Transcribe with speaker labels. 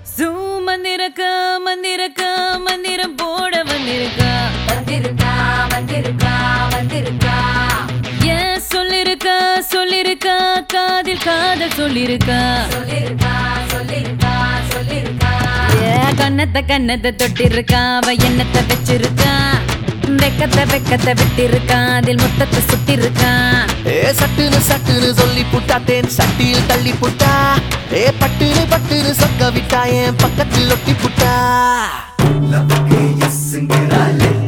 Speaker 1: சூ மந்திரக்கா மந்திரக்கா மந்திரம் போட வந்திருக்கா
Speaker 2: வந்திருக்கா வந்திருக்கா வந்திருக்கா
Speaker 1: ஏன் சொல்லிருக்கா சொல்லிருக்கா காதில் காதல் சொல்லிருக்கா
Speaker 2: சொல்லிருக்கா சொல்லிருக்கா சொல்லிருக்கா
Speaker 1: ஏ கண்ணத்தை கண்ணத்தை தொட்டிருக்கா அவ எண்ணத்தை வச்சிருக்கா வெக்கத்தை வெக்கத்தை விட்டிருக்கா அதில் முத்தத்தை சுட்டிருக்கா
Speaker 3: ஏ சட்டுன்னு சட்டுன்னு சொல்லி புட்டா தேன் சட்டியில் தள்ளி புட்டா ஏ பட்டுன்னு பட்டுன்னு சொக்க விட்டா என் பக்கத்தில் ஒட்டி புட்டா
Speaker 4: லவ்வுக்கு எஸ்ங்கிறாளே